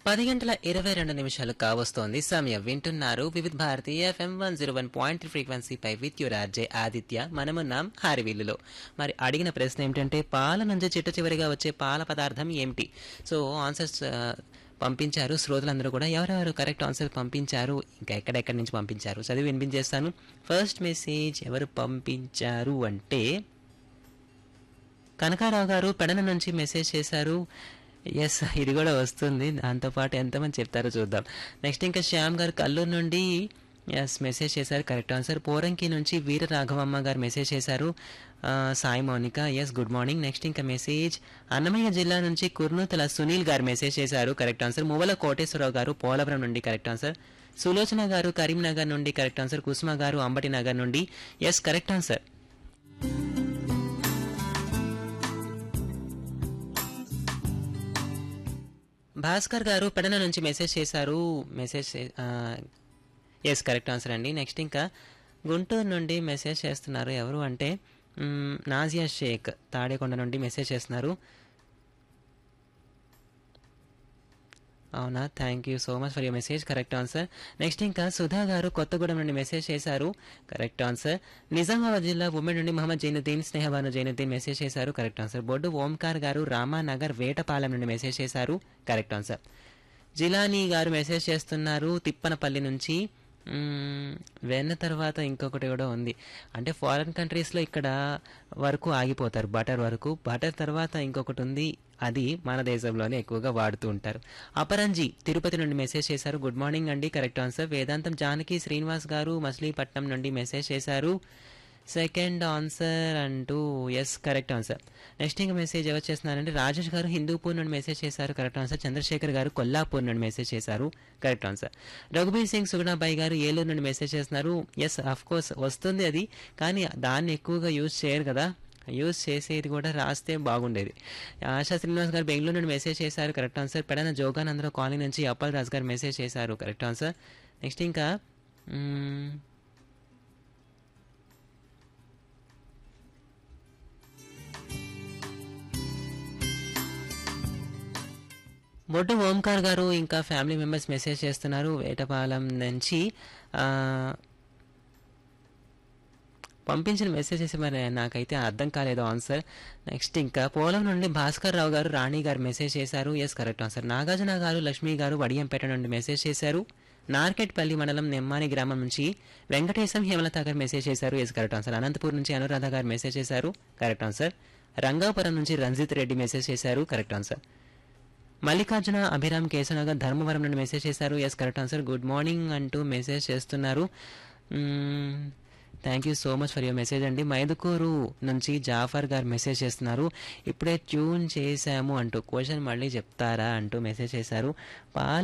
పది గంటల ఇరవై రెండు నిమిషాలు కావస్తోంది సమయం వింటున్నారు Vividh Bharati FM one zero one point ఫ్రీక్వెన్సీపై విత్ యువర్ ఆర్జే ఆదిత్య మనమున్నాం హారివిల్లులో మరి అడిగిన ప్రశ్న ఏమిటంటే పాల నుంచి చిట్ట చివరిగా వచ్చే పాల పదార్థం ఏమిటి సో ఆన్సర్స్ ఆ, పంపించారు శ్రోతలందరూ కూడా ఎవరెవరు కరెక్ట్ ఆన్సర్ పంపించారు ఇంకా ఎక్కడెక్కడి నుంచి పంపించారు చదివి వినిపించేస్తాను ఫస్ట్ మెసేజ్ ఎవరు పంపించారు అంటే కనకారావు గారు పెడన నుంచి మెసేజ్ చేశారు ఎస్ ఇది కూడా వస్తుంది దాంతోపాటు ఎంతమంది చెప్తారో చూద్దాం నెక్స్ట్ ఇంకా శ్యామ్ గారు కల్లూరు నుండి ఎస్ మెసేజ్ చేశారు కరెక్ట్ ఆన్సర్ పోరంకి నుంచి వీర రాఘవమ్మ గారు మెసేజ్ చేశారు ఆ, Sai Mounika yes good morning next ఇంకా మెసేజ్ అన్నమయ్య జిల్లా నుంచి కుర్నూతల సునీల్ గారు మెసేజ్ చేశారు కరెక్ట్ ఆన్సర్ మువ్వల కోటేశ్వరరావు గారు పోలవరం నుండి కరెక్ట్ ఆన్సర్ సులోచన గారు కరీంనగర్ నుండి కరెక్ట్ ఆన్సర్ కుసుమ గారు అంబటి నగర్ నుండి ఎస్ కరెక్ట్ ఆన్సర్ భాస్కర్ గారు పెడన నుంచి మెసేజ్ చేశారు మెసేజ్ ఎస్ కరెక్ట్ ఆన్సర్ అండి నెక్స్ట్ ఇంకా గుంటూరు నుండి మెసేజ్ చేస్తున్నారు ఎవరు అంటే మ్, నాజియా షేక్ తాడేకొండ నుండి మెసేజ్ చేస్తున్నారు అవునా thank you so much for your message correct answer next ఇంకా సుధా గారు కొత్తగూడెం నుండి మెసేజ్ చేశారు కరెక్ట్ ఆన్సర్ నిజామాబాద్ జిల్లా ఉమెన్ నుండి మహమ్మద్ జైనుద్దీన్ స్నేహబాను జైనుద్దీన్ మెసేజ్ చేశారు కరెక్ట్ ఆన్సర్ బొడ్డు ఓంకార్ గారు రామానగర్ వేటపాలెం నుండి మెసేజ్ చేశారు కరెక్ట్ ఆన్సర్ జిలానీ గారు మెసేజ్ చేస్తున్నారు తిప్పనపల్లి నుంచి మ్మ్, వెన్న తర్వాత ఇంకొకటి కూడా ఉంది అంటే ఫారిన్ కంట్రీస్లో ఇక్కడ వరకు ఆగిపోతారు బటర్ వరకు బటర్ తర్వాత ఇంకొకటి ఉంది అది మన దేశంలోనే ఎక్కువగా వాడుతూ ఉంటారు అపరంజి తిరుపతి నుండి మెసేజ్ చేశారు గుడ్ మార్నింగ్ అండి కరెక్ట్ ఆన్సర్ వేదాంతం జానకి శ్రీనివాస్ గారు మచిలీపట్నం నుండి మెసేజ్ చేశారు సెకండ్ ఆన్సర్ అంటూ ఎస్ కరెక్ట్ ఆన్సర్ నెక్స్ట్ ఇంకా మెసేజ్ ఎవరు చేస్తున్నారంటే రాజేష్ గారు హిందూపూర్ నుండి మెసేజ్ చేశారు కరెక్ట్ ఆన్సర్ చంద్రశేఖర్ గారు కొల్లాపూర్ నుండి మెసేజ్ చేశారు కరెక్ట్ ఆన్సర్ రఘుబీర్ సింగ్ సుగుణాబాయి గారు ఏలూరు నుండి మెసేజ్ చేస్తున్నారు ఎస్ అఫ్ కోర్స్ వస్తుంది అది కానీ దాన్ని ఎక్కువగా యూజ్ చేయరు కదా యూజ్ చేసేది కూడా రాస్తే బాగుండేది ఆశా శ్రీనివాస్ గారు బెంగళూరు నుండి మెసేజ్ చేశారు correct answer Pedana Joganandarao colony నుంచి అప్పల్ రాజ్ గారు మెసేజ్ చేశారు కరెక్ట్ ఆన్సర్ నెక్స్ట్ ఇంకా మ్మ్, బొడ్డు ఓంకార్ గారు ఇంకా ఫ్యామిలీ మెంబర్స్ మెసేజ్ చేస్తున్నారు వేటపాలెం నుంచి ఆ, పంపించిన మెసేజెస్ మరి నాకైతే అర్థం కాలేదు ఆన్సర్ నెక్స్ట్ ఇంకా పోలం నుండి భాస్కర్ రావు గారు రాణి గారు మెసేజ్ చేశారు ఎస్ కరెక్ట్ ఆన్సర్ నాగార్జున గారు లక్ష్మి గారు వడియంపేట నుండి మెసేజ్ చేశారు నార్కెట్పల్లి మండలం నెమ్మాని గ్రామం నుంచి వెంకటేశం హేమలత గారు మెసేజ్ చేశారు ఎస్ కరెక్ట్ ఆన్సర్ అనంతపూర్ నుంచి అనురాధ గారు మెసేజ్ చేశారు కరెక్ట్ ఆన్సర్ రంగాపురం నుంచి రంజిత్ రెడ్డి మెసేజ్ చేశారు కరెక్ట్ ఆన్సర్ మల్లికార్జున అభిరామ్ కేశనగర్ ధర్మవరం నుండి మెసేజ్ చేశారు yes correct answer good morning అంటూ మెసేజ్ చేస్తున్నారు thank you so much for your message అండి మైదుకూరు నుంచి జాఫర్ గారు మెసేజ్ చేస్తున్నారు ఇప్పుడే ట్యూన్ చేశాము అంటూ క్వశ్చన్ మళ్ళీ చెప్తారా అంటూ మెసేజ్ చేశారు పాల